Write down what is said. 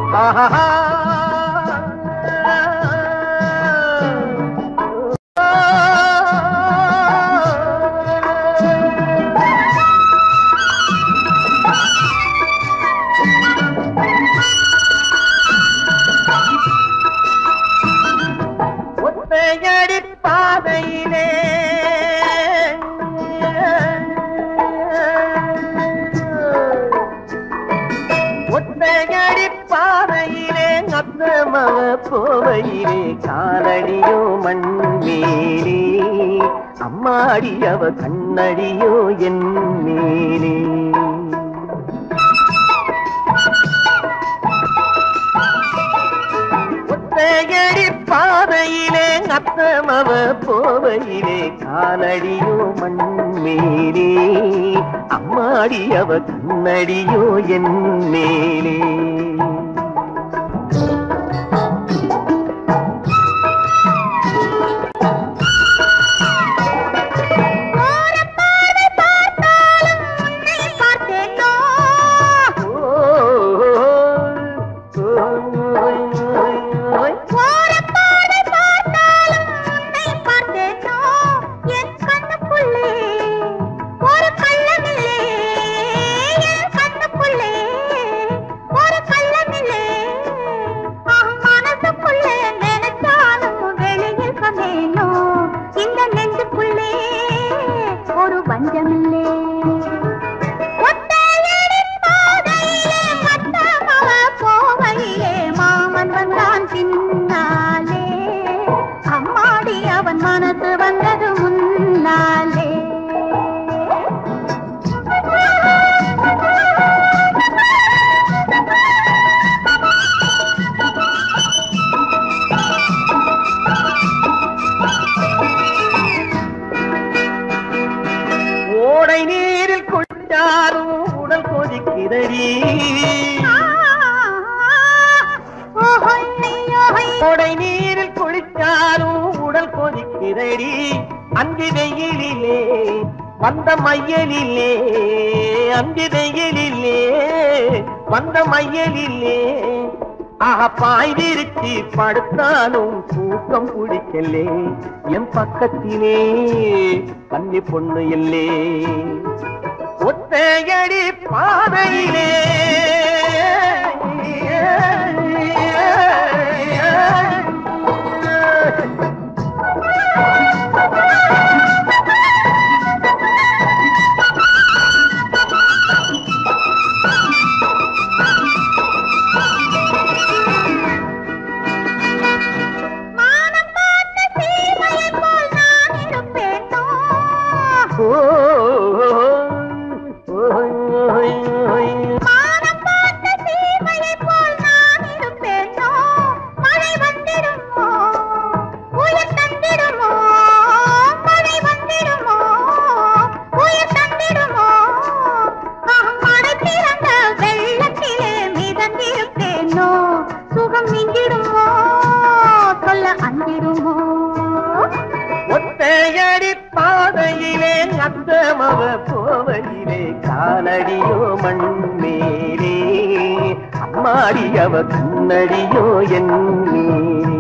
ஒத்தையடி பாதையிலே ஒத்தையடி பாதையிலே அத்தமவ போவையிலே காலடியோ மண்மேலே அம்மாடி அவ கண்ணடியோ என் மேலே ஒத்தையடி பாதையிலே அத்தமவ போவையிலே காலடியோ மண்மேலே அம்மாடி அவ கண்ணடியோ என் மேலே இந்த நெஞ்சுக்குள்ளே ஒரு பஞ்சமில்லே ஒத்தையடி பாதையிலே மத்தமவ போவையிலே மாமன் வந்தான் பின்னாலே அம்மாடி அவன் மனசு வந்தது முன்னாலே ஓடை நீரில் குளித்தாலும் உடல் கொதிக்கிறடி ஓடை நீரில் குளித்தாலும் உடல் கொதிக்கிறடி அந்தி வெயிலிலே வந்த மையலிலே அந்தி வெயிலிலே வந்த மையலிலே ஆக பாய் விரிச்சி படுத்தாலும் தூக்கம் பிடிக்கலே என் பக்கத்திலே கன்னி பொண்ணு இல்லே ஒத்தையடி பாதையிலே மானம் பார்த்த சீமையைப் போல் நான் இருப்பேனோ? மானம் பார்த்த சீமையைப் போல் நான் இருப்பேனோ? மழை வந்திடுமோ? உயிர் தந்திடுமோ? மழை வந்திடுமோ? உயிர் தந்திடுமோ? ஆஹ், மழை திறந்த வெள்ளத்திலே மிதந்திருப்பேனோ? சுகம் நீங்கிடுமோ சொல்ல அந்திடுமோ ஒத்தையடி பாதையிலே அத்தமவ போவையிலே காலடியோ மண்மேலே அம்மாடி அவ கண்ணடியோ என் மேலே